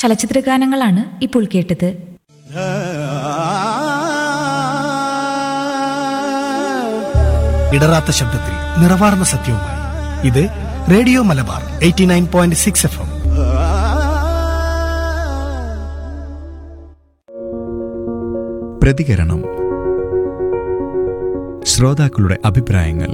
ചലച്ചിത്ര ഗാനങ്ങളാണ് ഇപ്പോൾ കേട്ടത് ഇടറാത്ത ശബ്ദത്തിൽ നിറവാർന്ന സത്യവുമായി ഇത് radio Malabar eighty nine point six F M പ്രതികരണം ശ്രോതാക്കളുടെ അഭിപ്രായങ്ങൾ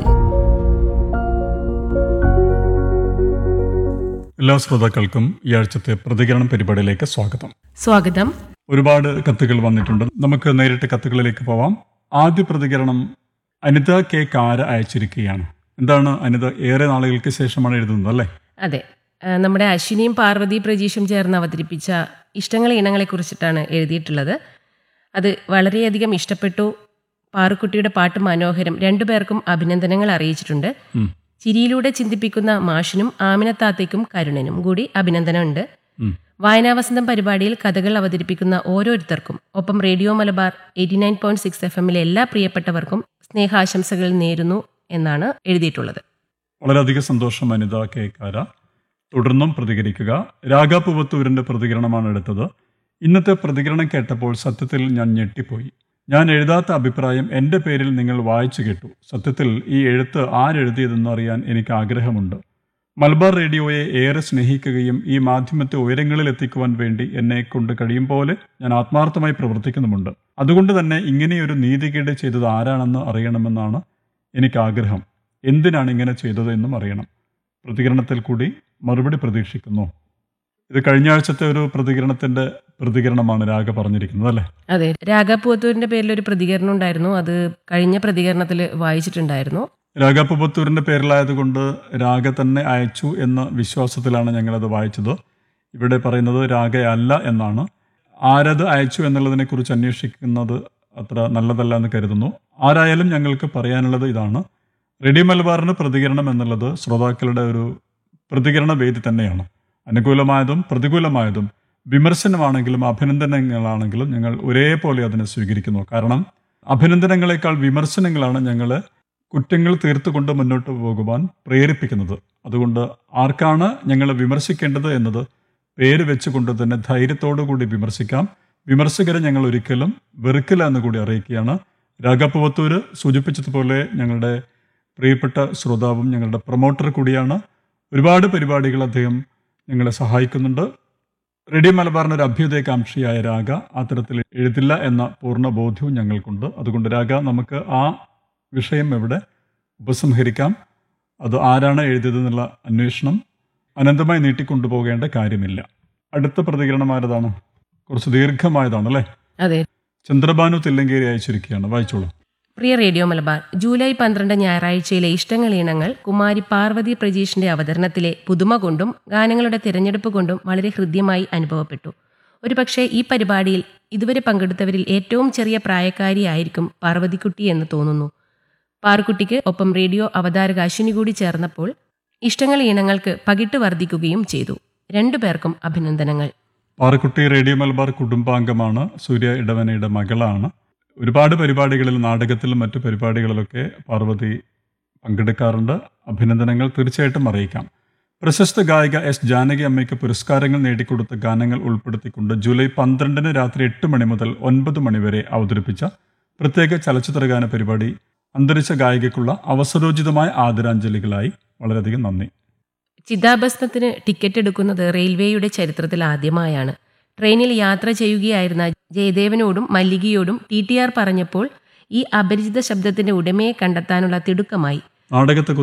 എല്ലാ ശ്രോതാക്കൾക്കും ഈ ആഴ്ചത്തെ പ്രതികരണം പരിപാടിയിലേക്ക് സ്വാഗതം സ്വാഗതം ഒരുപാട് കത്തുകൾ വന്നിട്ടുണ്ട് നമുക്ക് നേരിട്ട് കത്തുകളിലേക്ക് പോവാം ആദ്യ പ്രതികരണം അനിത കെ കാര അയച്ചിരിക്കുകയാണ് എന്താണ് അനിത ഏറെ നാളുകൾക്ക് ശേഷമാണ് എഴുതുന്നത് അല്ലേ അതെ ആ, നമ്മുടെ അശ്വിനിയും പാർവതി പ്രജീഷും ചേർന്ന് അവതരിപ്പിച്ച ഇഷ്ടങ്ങളെ ഇണങ്ങളെ കുറിച്ചിട്ടാണ് എഴുതിയിട്ടുള്ളത് അത് വളരെയധികം ഇഷ്ടപ്പെട്ടു പാറുക്കുട്ടിയുടെ പാട്ട് മനോഹരം രണ്ടുപേർക്കും അഭിനന്ദനങ്ങൾ അറിയിച്ചിട്ടുണ്ട് ഉം. ചിരിയിലൂടെ ചിന്തിപ്പിക്കുന്ന മാഷിനും ആമിനത്താത്തയ്ക്കും കരുണനും കൂടി അഭിനന്ദനമുണ്ട് ഉം. വായനാവസന്തം പരിപാടിയിൽ കഥകൾ അവതരിപ്പിക്കുന്ന ഓരോരുത്തർക്കും ഒപ്പം radio Malabar eighty nine point six F എമ്മിലെ എല്ലാ പ്രിയപ്പെട്ടവർക്കും സ്നേഹാശംസകൾ നേരുന്നു എന്നാണ് എഴുതിയിട്ടുള്ളത് വളരെയധികം സന്തോഷം അനിത കെ കാര തുടർന്നും പ്രതികരിക്കുക രാഗ പുവത്തൂരിന്റെ പ്രതികരണമാണ് എടുത്തത് ഇന്നത്തെ പ്രതികരണം കേട്ടപ്പോൾ സത്യത്തിൽ ഞാൻ ഞെട്ടിപ്പോയി ഞാൻ എഴുതാത്ത അഭിപ്രായം എൻ്റെ പേരിൽ നിങ്ങൾ വായിച്ചു കേട്ടു സത്യത്തിൽ ഈ എഴുത്ത് ആരെഴുതിയതെന്ന് അറിയാൻ എനിക്ക് ആഗ്രഹമുണ്ട് മലബാർ റേഡിയോയെ ഏറെ സ്നേഹിക്കുകയും ഈ മാധ്യമത്തെ ഉയരങ്ങളിൽ എത്തിക്കുവാൻ വേണ്ടി എന്നെ കൊണ്ട് കഴിയും പോലെ ഞാൻ ആത്മാർത്ഥമായി പ്രവർത്തിക്കുന്നുമുണ്ട് അതുകൊണ്ട് തന്നെ ഇങ്ങനെയൊരു നീതികേട് ചെയ്തത് ആരാണെന്ന് അറിയണമെന്നാണ് എനിക്ക് ആഗ്രഹം എന്തിനാണ് ഇങ്ങനെ ചെയ്തത് എന്നും അറിയണം പ്രതികരണത്തിൽ കൂടി മറുപടി പ്രതീക്ഷിക്കുന്നു ഇത് കഴിഞ്ഞ ആഴ്ചത്തെ ഒരു പ്രതികരണത്തിന്റെ പ്രതികരണമാണ് രാഗ പറഞ്ഞിരിക്കുന്നത് അല്ലേ അതെ രാഗാപൂത്തൂരിന്റെ പേരിൽ ഒരു പ്രതികരണം ഉണ്ടായിരുന്നു അത് കഴിഞ്ഞ പ്രതികരണത്തിൽ വായിച്ചിട്ടുണ്ടായിരുന്നു രാഗ പുബത്തൂരിന്റെ പേരിലായതുകൊണ്ട് രാഗ തന്നെ അയച്ചു എന്ന വിശ്വാസത്തിലാണ് ഞങ്ങളത് വായിച്ചത് ഇവിടെ പറയുന്നത് രാഗയല്ല എന്നാണ് ആരത് അയച്ചു എന്നുള്ളതിനെ കുറിച്ച് അന്വേഷിക്കുന്നത് അത്ര നല്ലതല്ല എന്ന് കരുതുന്നു ആരായാലും ഞങ്ങൾക്ക് പറയാനുള്ളത് ഇതാണ് റെഡി മലബാറിന് പ്രതികരണം എന്നുള്ളത് ശ്രോതാക്കളുടെ ഒരു പ്രതികരണ വേദി തന്നെയാണ് അനുകൂലമായതും പ്രതികൂലമായതും വിമർശനമാണെങ്കിലും അഭിനന്ദനങ്ങളാണെങ്കിലും ഞങ്ങൾ ഒരേപോലെ അതിനെ സ്വീകരിക്കുന്നു കാരണം അഭിനന്ദനങ്ങളെക്കാൾ വിമർശനങ്ങളാണ് ഞങ്ങളെ കുറ്റങ്ങൾ തീർത്തുകൊണ്ട് മുന്നോട്ട് പോകുവാൻ പ്രേരിപ്പിക്കുന്നത് അതുകൊണ്ട് ആർക്കാണ് ഞങ്ങളെ വിമർശിക്കേണ്ടത് എന്നത് പേര് വെച്ചുകൊണ്ട് തന്നെ ധൈര്യത്തോടു കൂടി വിമർശിക്കാം വിമർശകരെ ഞങ്ങൾ ഒരിക്കലും വെറുക്കില്ല എന്ന് കൂടി അറിയിക്കുകയാണ് രാഗപ്പുവത്തൂര് സൂചിപ്പിച്ചതുപോലെ ഞങ്ങളുടെ പ്രിയപ്പെട്ട ശ്രോതാവും ഞങ്ങളുടെ പ്രൊമോട്ടർ കൂടിയാണ് ഒരുപാട് പരിപാടികൾ അദ്ദേഹം ഞങ്ങളെ സഹായിക്കുന്നുണ്ട് റേഡിയോ മലബാറിന് ഒരു അഭ്യുദയകാംക്ഷിയായ രാഗ അത്തരത്തിൽ എഴുതില്ല എന്ന പൂർണ്ണ ബോധ്യവും ഞങ്ങൾക്കുണ്ട് അതുകൊണ്ട് രാഗ നമുക്ക് ആ വിഷയം ഇവിടെ ഉപസംഹരിക്കാം അത് ആരാണ് എഴുതിയതെന്നുള്ള അന്വേഷണം അനന്തമായി നീട്ടിക്കൊണ്ടുപോകേണ്ട കാര്യമില്ല അടുത്ത പ്രതികരണം ആരതാണ് കുറച്ച് ദീർഘമായതാണ് അല്ലേ അതെ ചന്ദ്രബാനു തില്ലങ്കേരി അയച്ചിരിക്കുകയാണ് വായിച്ചോളൂ പ്രിയ റേഡിയോ മലബാർ ജൂലൈ പന്ത്രണ്ട് ഞായറാഴ്ചയിലെ ഇഷ്ടങ്ങൾ ഇണങ്ങൾ കുമാരി പാർവതി പ്രജീഷിന്റെ അവതരണത്തിലെ പുതുമ കൊണ്ടും ഗാനങ്ങളുടെ തിരഞ്ഞെടുപ്പ് കൊണ്ടും വളരെ ഹൃദ്യമായി അനുഭവപ്പെട്ടു ഒരുപക്ഷെ ഈ പരിപാടിയിൽ ഇതുവരെ പങ്കെടുത്തവരിൽ ഏറ്റവും ചെറിയ പ്രായക്കാരിയായിരിക്കും പാർവതിക്കുട്ടി എന്ന് തോന്നുന്നു പാർക്കുട്ടിക്ക് ഒപ്പം റേഡിയോ അവതാരക അശ്വിനി കൂടി ചേർന്നപ്പോൾ ഇഷ്ടങ്ങൾ ഇണങ്ങൾക്ക് പകിട്ട് വർദ്ധിക്കുകയും ചെയ്തു രണ്ടുപേർക്കും അഭിനന്ദനങ്ങൾ പാറക്കുട്ടി റേഡിയോ മലബാർ കുടുംബാംഗമാണ് സൂര്യ ഇടവനയുടെ മകളാണ് ഒരുപാട് പരിപാടികളിൽ നാടകത്തിലും മറ്റു പരിപാടികളിലൊക്കെ പാർവതി പങ്കെടുക്കാറുണ്ട് അഭിനന്ദനങ്ങൾ തീർച്ചയായിട്ടും അറിയിക്കാം പ്രശസ്ത ഗായിക എസ് ജാനകി അമ്മയ്ക്ക് പുരസ്കാരങ്ങൾ നേടിക്കൊടുത്ത ഗാനങ്ങൾ ഉൾപ്പെടുത്തിക്കൊണ്ട് ജൂലൈ പന്ത്രണ്ടിന് രാത്രി എട്ട് മണി മുതൽ ഒൻപത് മണി വരെ അവതരിപ്പിച്ച പ്രത്യേക ചലച്ചിത്ര ഗാന പരിപാടി അന്തരിച്ച ഗായികയ്ക്കുള്ള അവസരോചിതമായ ആദരാഞ്ജലികളായി വളരെയധികം നന്ദി ചിതാഭസ്മത്തിന് ടിക്കറ്റ് എടുക്കുന്നത് റെയിൽവേയുടെ ചരിത്രത്തിൽ ആദ്യമായാണ് ട്രെയിനിൽ യാത്ര ചെയ്യുകയായിരുന്ന ജയദേവനോടും മല്ലികയോടും ടി ടി ആർ പറഞ്ഞപ്പോൾ ഈ അപരിചിത ശബ്ദത്തിന്റെ ഉടമയെ കണ്ടെത്താനുള്ള തിടുക്കമായി നാടകത്തെ